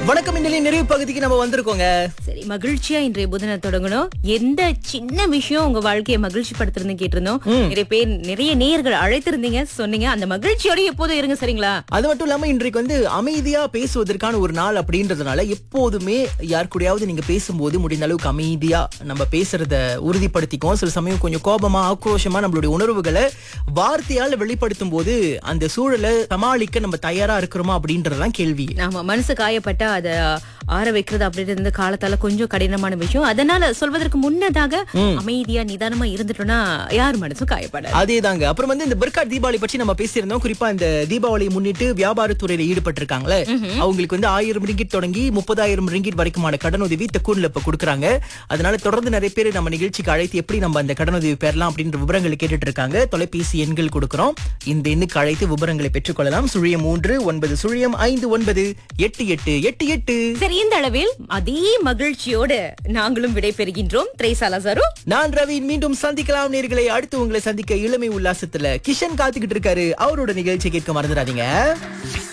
வணக்கம் இந்த நிறைவு பகுதிக்கு நம்ம வந்திருக்கோங்க சரி மகிழ்ச்சியா இன்றைய புதனை தொடங்கணும் எந்த சின்ன விஷயம் உங்க வாழ்க்கையை மகிழ்ச்சி படுத்துறது கேட்டிருந்தோம் நிறைய பேர் நிறைய நேயர்கள் அழைத்திருந்தீங்க சொன்னீங்க அந்த மகிழ்ச்சியோட எப்போதும் இருங்க சரிங்களா அது மட்டும் இல்லாம இன்றைக்கு வந்து அமைதியா பேசுவதற்கான ஒரு நாள் அப்படின்றதுனால எப்போதுமே யார் கூடயாவது நீங்க பேசும்போது முடிந்த அளவுக்கு அமைதியா நம்ம பேசுறத உறுதிப்படுத்திக்கும் சில சமயம் கொஞ்சம் கோபமா ஆக்ரோஷமா நம்மளுடைய உணர்வுகளை வார்த்தையால வெளிப்படுத்தும் போது அந்த சூழலை சமாளிக்க நம்ம தயாரா இருக்கிறோமா அப்படின்றதுதான் கேள்வி ஆமா மனசு காயப்பட்டா அத ஆற வைக்கிறது அப்படின்றது இந்த காலத்தால கொஞ்சம் கடினமான விஷயம் அதனால சொல்வதற்கு முன்னதாக அமைதியா நிதானமா இருந்துட்டோம்னா யார் மனசும் காயப்படாது அதேதாங்க அப்புறம் வந்து இந்த பிற்காட் தீபாவளி பற்றி நம்ம பேசியிருந்தோம் குறிப்பா இந்த தீபாவளியை முன்னிட்டு வியாபாரத்துறையில ஈடுபட்டு இருக்காங்களே அவங்களுக்கு வந்து ஆயிரம் ரிங்கிட் தொடங்கி முப்பதாயிரம் ரிங்கிட் வரைக்குமான கடனுதவி தெக்கூன்ல இப்ப கொடுக்குறாங்க அதனால தொடர்ந்து நிறைய பேர் நம்ம நிகழ்ச்சிக்கு அழைத்து எப்படி நம்ம அந்த கடனுதவி பெறலாம் அப்படின்ற விவரங்களை கேட்டுட்டு இருக்காங்க தொலைபேசி எண்கள் கொடுக்கிறோம் இந்த எண்ணுக்கு அழைத்து விவரங்களை பெற்றுக்கொள்ளலாம் சுழியம் மூன்று ஒன்பது சுழியம் ஐந்து ஒன்பது எட்டு எட்டு எட்டு எட்டு சரி இந்த அளவில் அதே மகிழ்ச்சியோடு நாங்களும் விடை பெறுகின்றோம் திரைசாலா சாரு நான் ரவீன் மீண்டும் சந்திக்கலாம் நேர்களை அடுத்து உங்களை சந்திக்க இளமை உல்லாசத்துல கிஷன் காத்துக்கிட்டு இருக்காரு அவரோட நிகழ்ச்சி கேட்க மறந்துடாதீங்க